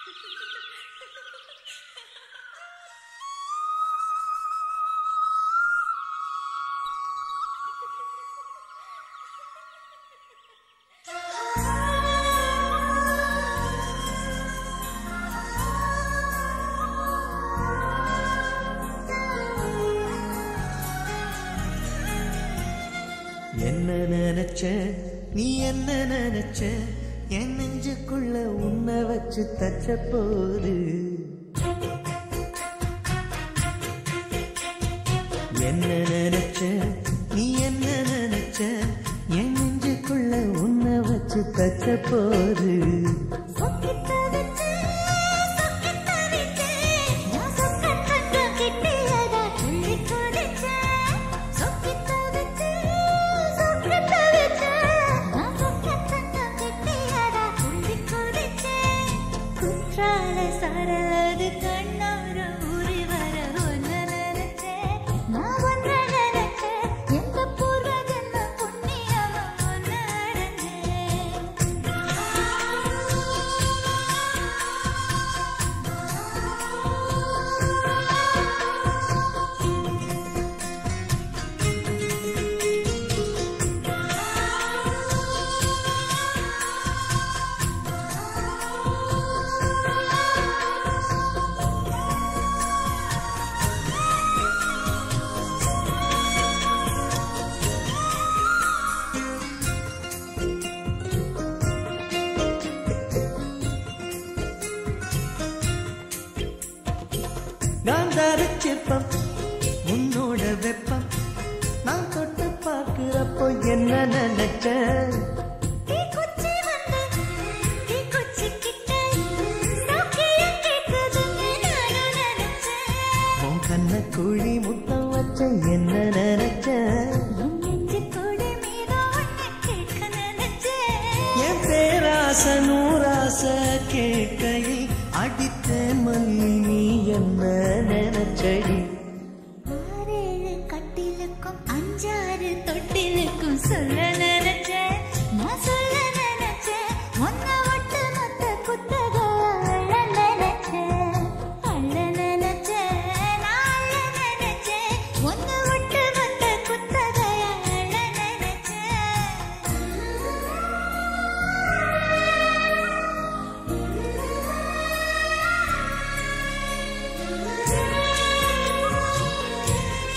என்ன நினைச்ச நீ என்ன நினைச்ச என் நெஞ்சுக்குள்ள உன்னை வச்சு தச்ச போது என்ன நினைச்ச நீ என்ன நினைச்ச என் நெஞ்சுக்குள்ள உன்னை வச்சு தச்ச போது சரது கண்ணார ஊறி வர ஒன்ன நினைச்சேன் நான் ஒன்ன நினைச்சேன் எந்த பூர்வ ஜென்ம புண்ணியமா ஒன்ன அடைஞ்சேன் நான் தரச்சிப்பம் உன்னோட வெப்பம் நான் தொட்டு பார்க்கிறப்போ என்ன நினைச்ச தீ குச்சி வந்து தீ குச்சி கிட்ட சௌக்கியம் கேட்குதுன்னு நானும் நினைச்சேன் உன் கண்ண குழி முத்தம் வச்ச என்ன நினைச்ச என் நெஞ்சு கொடி மீது ஒன்னு கேட்க நினைச்சேன் என் பேராச நூராச கேட்கையில் அடித்தேன் மல்லி நீ என்ன நினைச்சடி ஆறேழு கட்டிலுக்கும் அஞ்சாறு தொட்டிலுக்கும் சொல்ல நினைச்சேன் நான் சொல்ல நினைச்சேன் ஒன்ன ஒட்டு மொத்த குத்தக அள்ள நினைச்சேன் அள்ள நினைச்சேன் நான் அள்ள நினைச்சேன் ஒன்ன ஒட்டு மொத்த குத்தக அள்ள நினைச்சேன்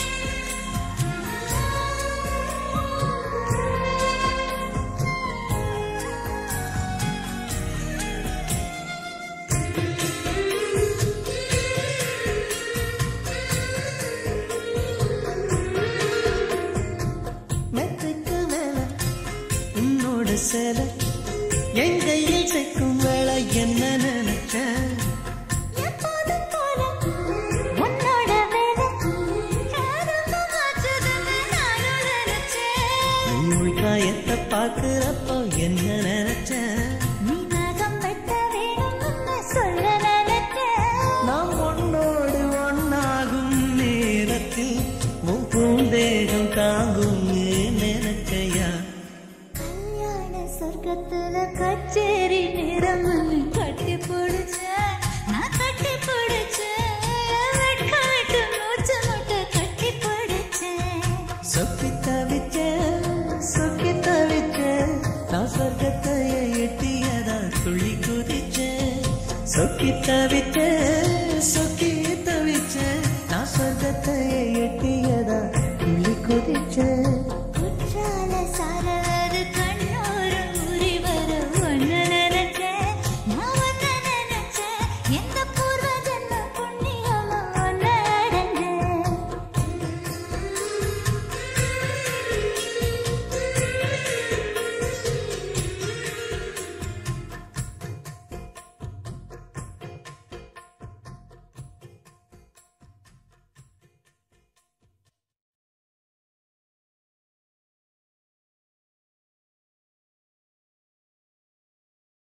மெத்தைக்கு மேல உன்னோட சேல என் கையில் சேர்க்கும் வேலை என்ன நினைச்ச எப்போதும் போல உன்னோட வேலை ஆரம்பமாச்சதுன்னு நானும் நினைச்சேன் நீ உள்காயத்தை பார்க்கிறப்போ என்ன நினைச்ச நீ நகம் வெட்ட வேணும்னு சொல்ல நினைச்சேன் நாம் ஒன்னோடு ஒன்னாகும் நேரத்தில் உன் பூந்தேகம் தாங்கும் நினைச்சையா கல்யாண சொர்க்கத்துல கச்சேரி நிறம்னு கட்டி பிடிச்சேன் நான் கட்டி பிடிச்சேன் வெட்க விட்டு மூச்சு முட்டை கட்டி பிடிச்சேன் சொக்கி தவிச்ச சொக்கி தவிச்ச நான் சொர்க்கத்தையே எட்டியதா துள்ளி குதிச்ச சொக்கி தவிச்ச சொக்கி தவிச்ச நான் சொர்க்கத்தையே எட்டியதா துள்ளி குதிச்ச